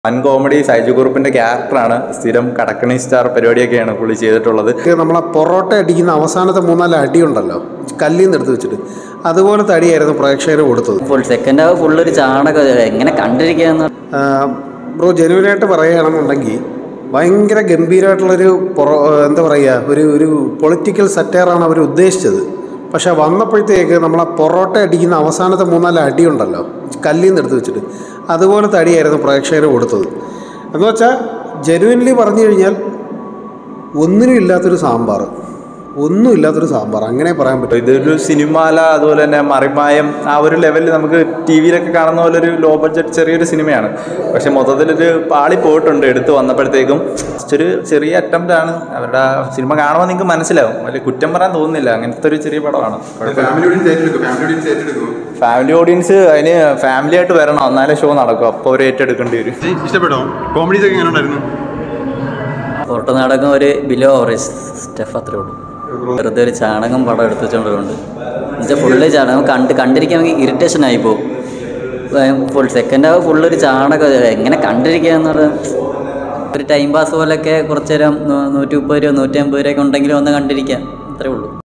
വൻ കോമഡി സൈജു കുറുപ്പിന്റെ ക്യാരക്ടറാണ് സ്ഥിരം കടക്കണി സ്റ്റാർ പരിപാടിയൊക്കെയാണ് പുള്ളി ചെയ്തിട്ടുള്ളത് ഇത് നമ്മളെ പൊറോട്ട അടിക്കുന്ന അവസാനത്തെ മൂന്നാല് അടിയുണ്ടല്ലോ കല്ലിൽ നിന്ന് എടുത്ത് വെച്ചിട്ട് അതുപോലത്തെ അടിയായിരുന്നു പ്രേക്ഷകന് കൊടുത്തത് ഫുൾ സെക്കൻഡ് ഹാഫ് ഫുള്ളൊരു ചാണകം എങ്ങനെ കണ്ടിരിക്കാന്ന് ബ്രോ ജെനുവിനായിട്ട് പറയുകയാണെന്നുണ്ടെങ്കിൽ ഭയങ്കര ഗംഭീരമായിട്ടുള്ളൊരു പൊറ എന്താ പറയുക ഒരു ഒരു പൊളിറ്റിക്കൽ സറ്റയറാണ് അവർ ഉദ്ദേശിച്ചത് പക്ഷെ വന്നപ്പോഴത്തേക്ക് നമ്മളെ പൊറോട്ട അടിക്കുന്ന അവസാനത്തെ മൂന്നാല് അടിയുണ്ടല്ലോ കല്ലിൽ നിന്ന് എടുത്ത് വെച്ചിട്ട് അതുപോലത്തെ അടിയായിരുന്നു പ്രേക്ഷകന് കൊടുത്തത് എന്ന് വെച്ചാൽ ജെനുവിൻലി പറഞ്ഞു കഴിഞ്ഞാൽ ഒന്നിനും ഇല്ലാത്തൊരു സാമ്പാർ ഒന്നും ഇല്ലാത്തൊരു സാമ്പാർ അങ്ങനെ പറയാൻ പറ്റും ഇതൊരു സിനിമാല അതുപോലെ തന്നെ മറിമായം ആ ഒരു ലെവലിൽ നമുക്ക് ടി വിയിലൊക്കെ കാണുന്ന പോലെ ഒരു ലോ ബഡ്ജറ്റ് ചെറിയൊരു സിനിമയാണ് പക്ഷെ മൊത്തത്തിലൊരു പാളി പോയിട്ടുണ്ട് എടുത്ത് വന്നപ്പോഴത്തേക്കും ഒരു ചെറിയ അറ്റംപ്റ്റ് ആണ് അവരുടെ ആ സിനിമ കാണുമ്പോൾ നിങ്ങൾക്ക് മനസ്സിലാവും വലിയ കുറ്റം പറയാൻ തോന്നുന്നില്ല അങ്ങനത്തെ ഒരു ചെറിയ പടമാണ് ഫാമിലി ഓഡിയൻസ് ഏറ്റെടുക്കും ഫാമിലി ഓഡിയൻസ് ഏറ്റെടുക്കും ഫാമിലി ഓഡിയൻസ് അതിന് ഫാമിലി ആയിട്ട് വരണം എന്നാലേ ഷോ നടക്കും അപ്പോൾ അവർ ഏറ്റെടുക്കേണ്ടി വരും ഇഷ്ടപ്പെട്ടോ കോമഡീസ് ഒക്കെ എങ്ങനെ ഉണ്ടായിരുന്നു പുറത്ത് നടക്കും ഒരു ബിലോ ഓവറേജ് സ്റ്റെഫ് അത്രേ ഉള്ളൂ വെറുതെ ഒരു ചാണകം പടം എടുത്ത് വെച്ചോണ്ടുണ്ട് എന്നുവെച്ചാൽ ഫുള്ള് ചാണകം കണ്ട് കണ്ടിരിക്കാൻ നമുക്ക് ഇറിറ്റേഷൻ ആയി പോകും ഫുൾ സെക്കൻഡ് ഹാഫ് ഫുള്ളൊരു ചാണകം എങ്ങനെ കണ്ടിരിക്കാന്ന് പറഞ്ഞാൽ ഒരു ടൈം പാസ് പോലെയൊക്കെ കുറച്ച് നേരം നൂ- നൂറ്റി മുപ്പത് രൂപ നൂറ്റി അമ്പത് രൂപയൊക്കെ ഉണ്ടെങ്കിലും ഒന്ന് കണ്ടിരിക്കാം അത്രേ ഉള്ളൂ